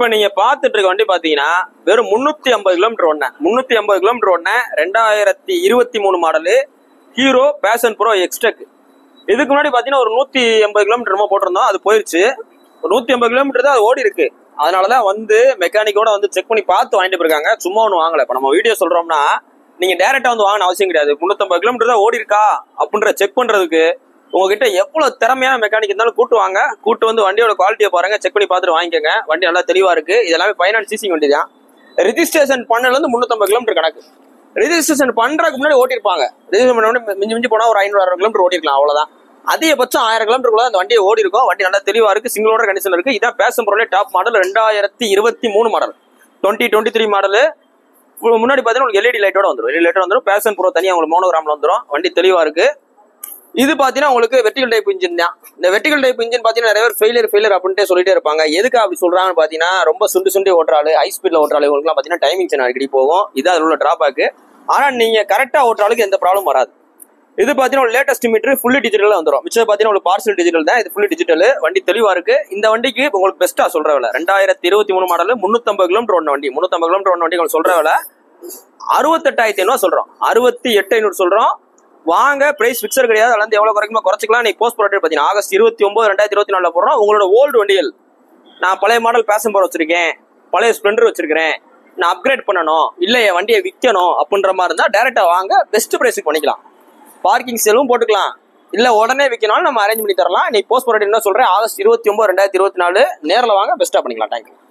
இப்ப நீங்க பாத்துட்டு இருக்க வண்டி பாத்தீங்கன்னா வெறும் முன்னூத்தி ஐம்பது கிலோமீட்டர் ஒண்ண முன்னூத்தி ஐம்பது கிலோமீட்டர் ஒண்ண ரெண்டாயிரத்தி இருபத்தி மூணு model Hero Passion Pro Xtec இதுக்கு முன்னாடி பாத்தீங்கன்னா ஒரு நூத்தி எண்பது கிலோமீட்டர் நம்ம போட்டிருந்தோம் அது போயிருச்சு ஒரு நூத்தி ஐம்பது கிலோமீட்டர் தான் அது ஓடி இருக்கு அதனாலதான் வந்து மெக்கானிக்கோட வந்து செக் பண்ணி பார்த்து வாங்கிட்டு போயிருக்காங்க சும்மா ஒன்று வாங்கல இப்ப நம்ம வீடியோ சொல்றோம்னா நீங்க டேரக்டா வந்து வாங்கணும் அவசியம் கிடையாது முன்னூத்தம்பது கிலோமீட்டர் தான் ஓடி இருக்கா அப்படின்ற செக் பண்றதுக்கு உங்ககிட்ட எவ்வளவு திறமையான மெக்கானிக் இருந்தாலும் கூட்டு வாங்க கூட்டு வந்து வண்டியோட குவாலிட்டியை பாருங்க செக் பண்ணி பார்த்துட்டு வாங்கிக்கோங்க வண்டி நல்லா தெளிவா இருக்கு இது எல்லாமே ஃபைனான்ஸ் சீசிங் வண்டி தான் ரிஜிஸ்ட்ரேஷன் பண்ணல இருந்து முன்னூத்தம்பது கிலோமீட்டர் கணக்கு ரிஜிஸ்ட்ரேஷன் பண்றதுக்கு முன்னாடி ஓட்டிருப்பாங்க ரிஜிஸ்ட்ரேஷன் பண்ண உடனே மிஞ்சி மிஞ்சி போனா ஒரு ஐநூறு அறுநூறு கிலோமீட்டர் ஓட்டிருக்கலாம் அவ்வளவுதான் அதிகபட்சம் ஆயிரம் கிலோமீட்டருக்குள்ள அந்த வண்டியை ஓடி இருக்கும் வண்டி நல்லா தெளிவா இருக்கு சிங்கிள் ஓடர் கண்டிஷன் இருக்கு இதான் பேசும் பொருளே டாப் மாடல் ரெண்டாயிரத்தி இருபத்தி மூணு model twenty twenty three model முன்னாடி பார்த்தீங்கன்னா உங்களுக்கு எல்இடி லைட்டோட வந்துடும் எல்இடி லைட்டோட வந்துடும் பேசன் ப்ரோ தனியாக உங்களுக்கு மோனோகிராமில் வந்துடும் வண்டி தெளிவாக இருக்கு இது பார்த்தீங்கன்னா உங்களுக்கு வெர்டிகல் டைப் இன்ஜின் தான் இந்த வெர்டிகல் டைப் இன்ஜின் பார்த்தீங்கன்னா நிறைய பேர் ஃபெயிலியர் ஃபெயிலியர் அப்படின்ட்டு சொல்லிட்டே இருப்பாங்க எதுக்கு அப்படி சொல்றாங்கன்னு பார்த்தீங்கன்னா ரொம்ப சுண்டு சுண்டி ஓட்டுறாள் ஹை ஸ்பீடில் ஓட்டுறாள் உங்களுக்குலாம் பார்த்தீங்கன்னா டைமிங் சேனல் அடிக்கடி போகும் இது அதில் உள்ள டிராபேக் ஆனால் நீங்கள் கரெக்டாக ஓட்டுறாளுக்கு எந்த ப்ராப்ளம் வராது இது பார்த்தீங்கன்னா லேட்டஸ்ட் மீட்டர் ஃபுல்லி டிஜிட்டல் வந்துடும் மிச்சம் பார்த்தீங்கன்னா உங்களுக்கு பார்சல் டிஜிட்டல் தான் இது ஃபுல்லி டிஜிட்டல் வண்டி தெளிவாக இருக்கு இந்த வண்டிக்கு உங்களுக்கு பெஸ்ட்டாக சொல்ற விலை ரெண்டாயிரத்தி இருபத்தி மூணு மாடல் முந்நூற்றம்பது கிலோமீட்டர் ஒன்று வண்டி முந்நூற்றம்பது கிலோமீட்டர் ஒன்று வண்டி உங்களுக்கு சொல்ற விலை அறுபத்தெட்டாயிரத்தி ஐநூறு சொல்றோம் அறுபத்தி எட்டு ஐநூறு சொல்றோம் வாங்க பிரைஸ் ஃபிக்ஸர் கிடையாது அதுல இருந்து எவ்வளவு குறைக்குமா குறைச்சிக்கலாம் நீ போஸ்ட் ப்ராடக்ட் பார்த்தீங்கன்னா ஆகஸ்ட் இருபத்தி ஒன்பது ரெண்டாயிரத்தி இருபத்தி நாலுல போடுறோம் உங்களோட ஓல்டு வண்டிகள் நான் பழைய மாடல் பேசன் போற வச்சிருக்கேன் பழைய ஸ்ப்ளெண்டர் வச்சிருக்கிறேன் நான் அப்கிரேட் பண்ணணும் இல்ல என் வண்டியை விற்கணும் அப்படின்ற மாதிரி இருந்தா டேரக்டா வாங்க பெஸ்ட் பிரைஸுக்கு பண்ணிக்கலாம் பார்க்கிங் செலவும் போட்டுக்கலாம் இல்ல உடனே விற்கனாலும் நம்ம அரேஞ்ச் பண்ணி தரலாம் நீ போஸ்ட் ப்ராடக்ட் என்ன சொல்றேன் ஆகஸ்ட் இருபத்தி ஒன்பது ரெண்டாயிரத்தி இருபத்தி நாலு நேரில் வாங்க பெஸ்ட்டா பண்ணிக்கலாம் தேங்க்யூ